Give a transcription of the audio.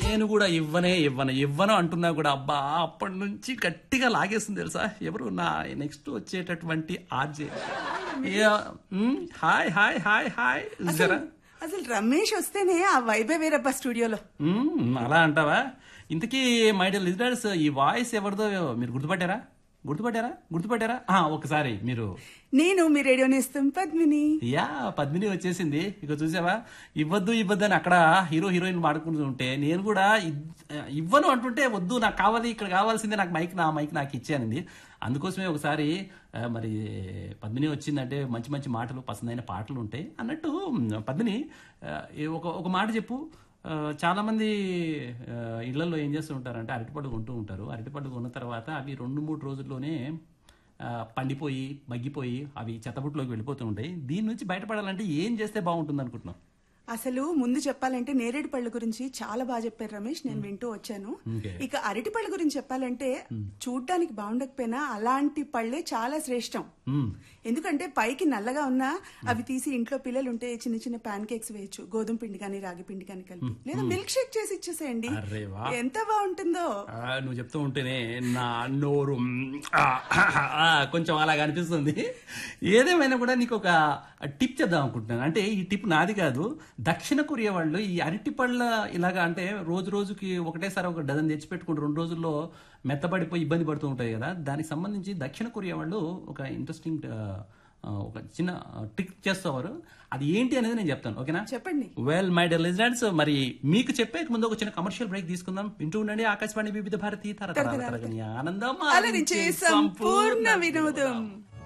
నేను కూడా ఇవ్వనే ఇవ్వను ఇవ్వను అంటున్నా కూడా అబ్బా అప్పటి నుంచి గట్టిగా లాగేస్తుంది తెలుసా ఎవరు నా నెక్స్ట్ వచ్చేటటువంటి RJ hi hi hi hi జరా అసలు రమేష్ వస్తేనే ఆ వైబే వేరబ్బా స్టూడియోలో మ్మ్, అలా అంటావా ఇంతకీ మై డియర్ లిజనర్స్ ఈ వాయిస్ ఎవరిదో మీరు గుర్తుపట్టారా గుర్తుపట్టారా గుర్తుపట్టారా ఆ, ఒకసారి మీరు నేను మీ రేడియో నేస్తాం పద్మిని యా పద్మిని వచ్చేసింది ఇక చూసావా ఇవ్వద్దు ఇవ్వద్దు అని అక్కడ హీరో హీరోయిన్ మాడుకుంటుంటే నేను కూడా ఇద్- ఇవ్వను అంటుంటే వద్దు నాకు కావాలి ఇక్కడ కావాల్సిందే నాకు మైక్ నా మైక్ నాకు ఇచ్చానండి అందుకోసమే ఒకసారి ఆ, మరి పద్మిని వచ్చిందంటే మంచి మంచి మాటలు పసందైన పాటలు ఉంటాయి అన్నట్టు మ్, పద్మిని ఆ, ఈ ఒక ఒక మాట చెప్పు ఆ, చాలా మంది ఆ, ఇళ్లలో ఏం చేస్తూ ఉంటారంటే అరటిపళ్ళు కొంటూ ఉంటారు అరటిపళ్ళు కొన్న తర్వాత అవి రెండు మూడు రోజుల్లోనే ఆ, పండిపోయి మగ్గిపోయి అవి చెత్తబుట్టులోకి వెళ్ళిపోతూ ఉంటాయి దీని నుంచి బయటపడాలంటే ఏం చేస్తే బాగుంటుంది అనుకుంటున్నాం అసలు ముందు చెప్పాలంటే నేరేడు పళ్ళ గురించి చాలా బాగా చెప్పారు రమేష్ నేను వింటూ వచ్చాను Okay. ఇక అరటి పళ్ళ గురించి చెప్పాలంటే చూడ్డానికి బాగుండకపోయినా అలాంటి పళ్ళే చాలా శ్రేష్టం మ్మ్. ఎందుకంటే పైకి నల్లగా ఉన్నా అవి తీసి ఇంట్లో పిల్లలు ఉంటే చిన్న చిన్న పాన్ కేక్స్ వేయచ్చు గోధుమ పిండి కానీ రాగి పిండి కానీ కలిపి లేదా మిల్క్ షేక్ చేసి ఇచ్చేసేయండి అరే వా. ఎంత బాగుంటుందో ఆ, నువ్వు చెప్తూ ఉంటేనే నా నోరు మ్, ఆ, ఆ, కొంచెం అలాగ అనిపిస్తుంది ఏదేమైనా కూడా నీకు ఒక టిప్ చెప్దాం అనుకుంటున్నాను అంటే ఈ టిప్ నాది కాదు దక్షిణ కొరియా వాళ్ళు ఈ అరటి పళ్ళ ఇలాగా అంటే రోజు రోజుకి ఒకటేసారి ఒక డజన్ తెచ్చి పెట్టుకుంటూ రెండు రోజుల్లో మెత్తబడిపోయి ఇబ్బంది పడుతూ ఉంటాయి కదా దానికి సంబంధించి దక్షిణ కొరియా వాళ్ళు ఒక ఇంట్రెస్టింగ్ ఒక చిన్న ట్రిక్ చేస్తారు అది ఏంటి అనేది నేను చెప్తాను ఓకేనా చెప్పండి వెల్ మై డియర్ లిజనర్స్ మరి మీకు చెప్పే ముందు ఒక చిన్న కమర్షియల్ బ్రేక్ తీసుకుందాం వింటూ ఉండండి ఆకాశవాణి వివిధ భారతి తరతరాల తరగని ఆనందం అలరించే సంపూర్ణ వినోదం